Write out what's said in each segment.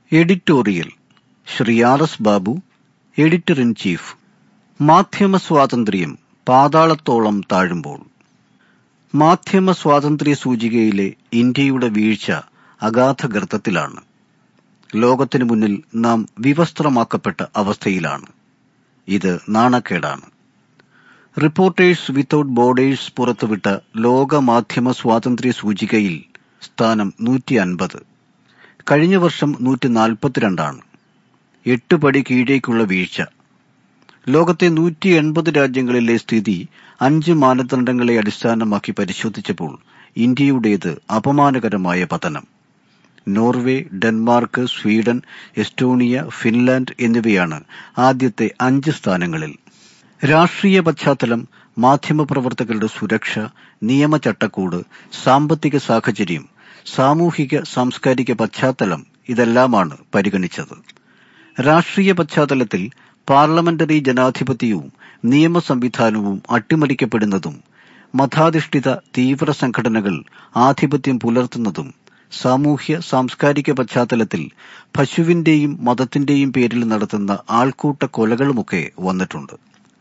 editorial Sree R S Babu editor in chief മാധ്യമ സ്വാതന്ത്ര്യം പാതാളത്തോളം താഴുമ്പോൾ മാധ്യമ സ്വാതന്ത്ര്യ സൂചികയിലെ ഇന്ത്യയുടെ വീഴ്ച അഗാധ ഗർത്തത്തിലാണ് ലോകത്തിനു മുന്നിൽ നാം വിവസ്ത്രമാക്കപ്പെട്ട അവസ്ഥയിലാണ് ഇത് നാണക്കേടാണ് റിപ്പോർട്ടേഴ്സ് വിത്തൌട്ട് ബോർഡേഴ്സ് പുറത്തുവിട്ട ലോക മാധ്യമ സ്വാതന്ത്ര്യ സൂചികയിൽ സ്ഥാനം നൂറ്റി അൻപത് കഴിഞ്ഞ വർഷം നൂറ്റി നാൽപ്പത്തിരണ്ടാണ് എട്ട് പടി കീഴേക്കുള്ള വീഴ്ച ലോകത്തെ നൂറ്റി എൺപത് രാജ്യങ്ങളിലെ സ്ഥിതി അഞ്ച് മാനദണ്ഡങ്ങളെ അടിസ്ഥാനമാക്കി പരിശോധിച്ചപ്പോൾ ഇന്ത്യയുടേത് അപമാനകരമായ പതനം Norway Denmark Sweden Estonia Finland എന്നിവയാണ് ആദ്യത്തെ അഞ്ച് സ്ഥാനങ്ങളിൽ രാഷ്ട്രീയ പശ്ചാത്തലം മാധ്യമപ്രവർത്തകരുടെ സുരക്ഷ നിയമചട്ടക്കൂട് സാമ്പത്തിക സാഹചര്യം സാമൂഹിക സാംസ്കാരിക പശ്ചാത്തലം ഇതെല്ലാമാണ് പരിഗണിച്ചത് രാഷ്ട്രീയ പശ്ചാത്തലത്തിൽ പാർലമെന്ററി ജനാധിപത്യവും നിയമ സംവിധാനവും അട്ടിമറിക്കപ്പെടുന്നതും മതാധിഷ്ഠിത തീവ്ര സംഘടനകൾ ആധിപത്യം പുലർത്തുന്നതും സാമൂഹ്യ സാംസ്കാരിക പശ്ചാത്തലത്തിൽ പശുവിന്റെയും മതത്തിന്റെയും പേരിൽ നടത്തുന്ന ആൾക്കൂട്ട കൊലകളുമൊക്കെ വന്നിട്ടുണ്ട്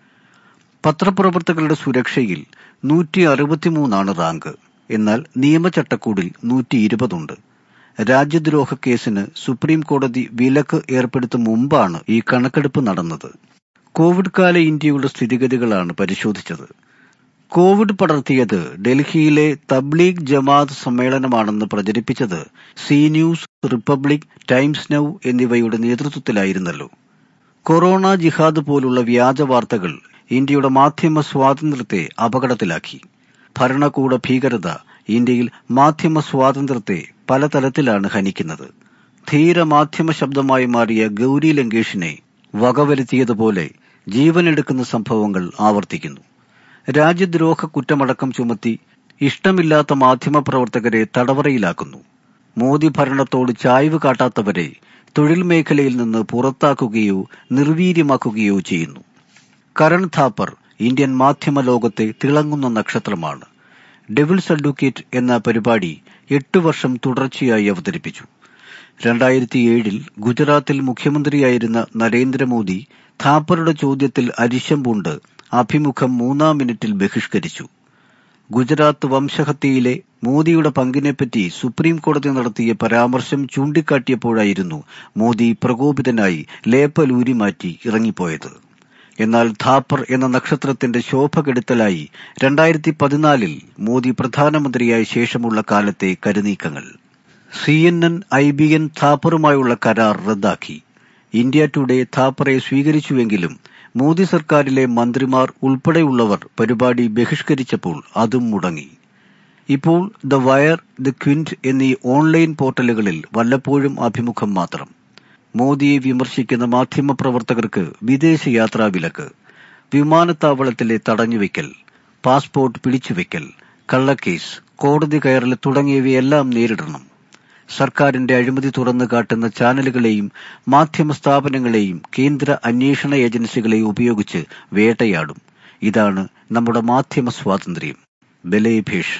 പത്രപ്രവർത്തകരുടെ സുരക്ഷയിൽ നൂറ്റി അറുപത്തിമൂന്നാണ് റാങ്ക് എന്നാൽ നിയമചട്ടക്കൂടിൽ നൂറ്റി ഇരുപതുണ്ട് രാജ്യദ്രോഹ കേസിന് സുപ്രീം കോടതി വിലക്ക് ഏർപ്പെടുത്തും മുമ്പാണ് ഈ കണക്കെടുപ്പ് നടന്നത് കോവിഡ് കാല ഇന്ത്യയുടെ സ്ഥിതിഗതികളാണ് പരിശോധിച്ചത് കോവിഡ് പടർത്തിയത് ഡൽഹിയിലെ തബ്ലീഗ് ജമാഅത്ത് സമ്മേളനമാണെന്ന് പ്രചരിപ്പിച്ചത് Zee news Republic Times Now എന്നിവയുടെ നേതൃത്വത്തിലായിരുന്നല്ലോ കൊറോണ ജിഹാദ് പോലുള്ള വ്യാജ വാർത്തകൾ ഇന്ത്യയുടെ മാധ്യമ സ്വാതന്ത്ര്യത്തെ അപകടത്തിലാക്കി ഭരണകൂട ഭീകരത ഇന്ത്യയിൽ മാധ്യമ സ്വാതന്ത്ര്യത്തെ പലതരത്തിലാണ് ഹനിക്കുന്നത് ധീര മാധ്യമ ശബ്ദമായി മാറിയ ഗൌരി ലങ്കേഷിനെ വകവരുത്തിയതുപോലെ ജീവനെടുക്കുന്ന സംഭവങ്ങൾ ആവർത്തിക്കുന്നു രാജ്യദ്രോഹ കുറ്റമടക്കം ചുമത്തി ഇഷ്ടമില്ലാത്ത മാധ്യമപ്രവർത്തകരെ തടവറയിലാക്കുന്നു മോദി ഭരണത്തോട് ചായ്വ് കാട്ടാത്തവരെ തൊഴിൽ മേഖലയിൽ നിന്ന് പുറത്താക്കുകയോ നിർവീര്യമാക്കുകയോ ചെയ്യുന്നു കരൺ ഥാപ്പർ ഇന്ത്യൻ മാധ്യമ ലോകത്തെ തിളങ്ങുന്ന നക്ഷത്രമാണ് ഡെവിൾസ് അഡ്വക്കേറ്റ് എന്ന പരിപാടി എട്ട് വർഷം തുടർച്ചയായി അവതരിപ്പിച്ചു രണ്ടായിരത്തി ഏഴിൽ ഗുജറാത്തിൽ മുഖ്യമന്ത്രിയായിരുന്ന നരേന്ദ്രമോദി ഥാപ്പറുടെ ചോദ്യത്തിൽ അരിശം പൂണ്ട് അഭിമുഖം മൂന്നാം മിനിറ്റിൽ ബഹിഷ്കരിച്ചു ഗുജറാത്ത് വംശഹത്യയിലെ മോദിയുടെ പങ്കിനെപ്പറ്റി സുപ്രീം കോടതി നടത്തിയ പരാമർശം ചൂണ്ടിക്കാട്ടിയപ്പോഴായിരുന്നു മോദി പ്രകോപിതനായി ലേപ്പലൂരി മാറ്റി ഇറങ്ങിപ്പോയത് എന്നാൽ ഥാപ്പർ എന്ന നക്ഷത്രത്തിന്റെ ശോഭ കെടുത്തലായി രണ്ടായിരത്തി പതിനാലിൽ മോദി പ്രധാനമന്ത്രിയായ ശേഷമുള്ള കാലത്തെ കരുനീക്കങ്ങൾ C N N I B N ഥാപ്പറുമായുള്ള കരാർ റദ്ദാക്കി ഇന്ത്യ ടുഡേ ഥാപ്പറെ സ്വീകരിച്ചുവെങ്കിലും മോദി സർക്കാരിലെ മന്ത്രിമാർ ഉൾപ്പെടെയുള്ളവർ പരിപാടി ബഹിഷ്കരിച്ചപ്പോൾ അതും മുടങ്ങി ഇപ്പോൾ ദ വയർ ദ ക്വിന്റ് എന്നീ ഓൺലൈൻ പോർട്ടലുകളിൽ വല്ലപ്പോഴും അഭിമുഖം മാത്രം മോദിയെ വിമർശിക്കുന്ന മാധ്യമപ്രവർത്തകർക്ക് വിദേശയാത്രാ വിലക്ക് വിമാനത്താവളത്തിലെ തടഞ്ഞുവെക്കൽ പാസ്പോർട്ട് പിടിച്ചുവെക്കൽ കള്ളക്കേസ് കോടതി കയറൽ തുടങ്ങിയവയെല്ലാം നേരിടണം സർക്കാരിന്റെ അഴിമതി തുറന്നു കാട്ടുന്ന ചാനലുകളെയും മാധ്യമ സ്ഥാപനങ്ങളെയും കേന്ദ്ര അന്വേഷണ ഏജൻസികളെയും ഉപയോഗിച്ച് വേട്ടയാടും ഇതാണ് നമ്മുടെ മാധ്യമ സ്വാതന്ത്ര്യം ബലേഭേഷ്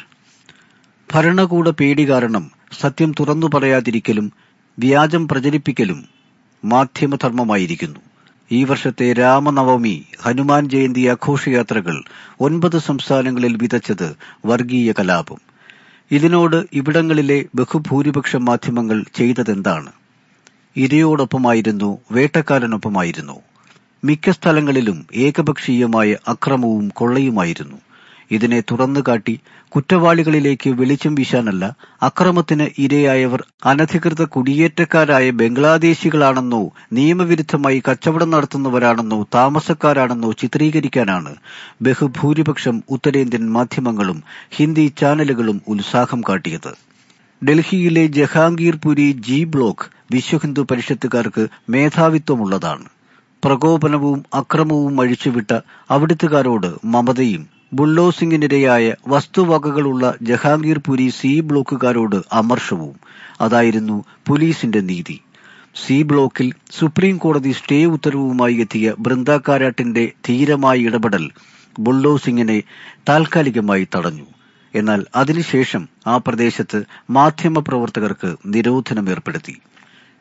ഭരണകൂട പേടി കാരണം സത്യം തുറന്നു പറയാതിരിക്കലും വ്യാജം പ്രചരിപ്പിക്കലും മാധ്യമധർമ്മമായിരിക്കുന്നു ഈ വർഷത്തെ രാമനവമി ഹനുമാൻ ജയന്തി ആഘോഷയാത്രകൾ ഒൻപത് സംസ്ഥാനങ്ങളിൽ വിതച്ചത് വർഗീയ കലാപം ഇതിനോട് ഇവിടങ്ങളിലെ ബഹുഭൂരിപക്ഷം മാധ്യമങ്ങൾ ചെയ്തതെന്താണ് ഇരയോടൊപ്പമായിരുന്നു വേട്ടക്കാരനൊപ്പമായിരുന്നു മിക്ക സ്ഥലങ്ങളിലും ഏകപക്ഷീയമായ അക്രമവും കൊള്ളയുമായിരുന്നു ഇതിനെ തുറന്നുകാട്ടി കുറ്റവാളികളിലേക്ക് വെളിച്ചം വീശാനല്ല അക്രമത്തിന് ഇരയായവർ അനധികൃത കുടിയേറ്റക്കാരായ ബംഗ്ലാദേശികളാണെന്നോ നിയമവിരുദ്ധമായി കച്ചവടം നടത്തുന്നവരാണെന്നോ താമസക്കാരാണെന്നോ ചിത്രീകരിക്കാനാണ് ബഹുഭൂരിപക്ഷം ഉത്തരേന്ത്യൻ മാധ്യമങ്ങളും ഹിന്ദി ചാനലുകളും ഉത്സാഹം കാട്ടിയത് ഡൽഹിയിലെ ജഹാംഗീർപുരി ജി ബ്ലോക്ക് വിശ്വഹിന്ദു പരിഷത്തുകാർക്ക് മേധാവിത്വമുള്ളതാണ് പ്രകോപനവും അക്രമവും അഴിച്ചുവിട്ട അവിടുത്തുകാരോട് മമതയും ബുള്ളോസിംഗിനിരയായ വസ്തുവകകളുള്ള ജഹാംഗീർപുരി സി ബ്ലോക്കുകാരോട് അമർഷവും അതായിരുന്നു പോലീസിന്റെ നീതി സി ബ്ലോക്കിൽ സുപ്രീം കോടതി സ്റ്റേ ഉത്തരവുമായി എത്തിയ ബൃന്ദാക്കാരാട്ടിന്റെ ധീരമായ ഇടപെടൽ ബുള്ളോസിംഗിനെ താൽക്കാലികമായി തടഞ്ഞു എന്നാൽ അതിനുശേഷം ആ പ്രദേശത്ത് മാധ്യമപ്രവർത്തകർക്ക് നിരോധനം ഏർപ്പെടുത്തി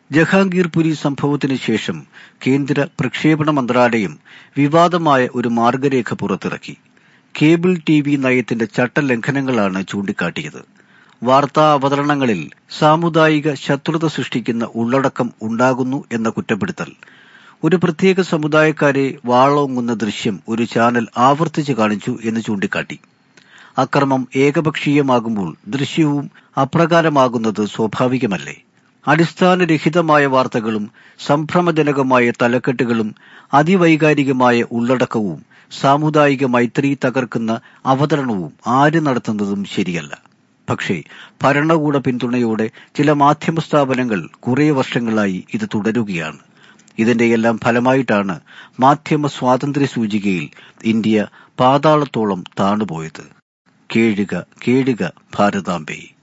ജഹാംഗീർപുരി സംഭവത്തിന് ശേഷം കേന്ദ്ര പ്രക്ഷേപണ മന്ത്രാലയം വിവാദമായ ഒരു മാർഗരേഖ പുറത്തിറക്കി കേബിൾ ടി വി നയത്തിന്റെ ചട്ടലംഘനങ്ങളാണ് ചൂണ്ടിക്കാട്ടിയത് വാർത്താ അവതരണങ്ങളിൽ സാമുദായിക ശത്രുത സൃഷ്ടിക്കുന്ന ഉള്ളടക്കം ഉണ്ടാകുന്നു എന്ന കുറ്റപ്പെടുത്തൽ ഒരു പ്രത്യേക സമുദായക്കാരെ വാളോങ്ങുന്ന ദൃശ്യം ഒരു ചാനൽ ആവർത്തിച്ച് കാണിച്ചു എന്ന് ചൂണ്ടിക്കാട്ടി അക്രമം ഏകപക്ഷീയമാകുമ്പോൾ ദൃശ്യവും അപ്രകാരമാകുന്നത് സ്വാഭാവികമല്ലേ അടിസ്ഥാനരഹിതമായ വാർത്തകളും സംഭ്രമജനകമായ തലക്കെട്ടുകളും അതിവൈകാരികമായ ഉള്ളടക്കവും സാമുദായിക മൈത്രി തകർക്കുന്ന അവതരണവും ആര് നടത്തുന്നതും ശരിയല്ല പക്ഷേ ഭരണകൂട പിന്തുണയോടെ ചില മാധ്യമ സ്ഥാപനങ്ങൾ കുറേ വർഷങ്ങളായി ഇത് തുടരുകയാണ് ഇതിന്റെയെല്ലാം ഫലമായിട്ടാണ് മാധ്യമ സ്വാതന്ത്ര്യ സൂചികയിൽ ഇന്ത്യ പാതാളത്തോളം താണുപോയത് കേഴുക കേഴുക ഭാരതാംബേ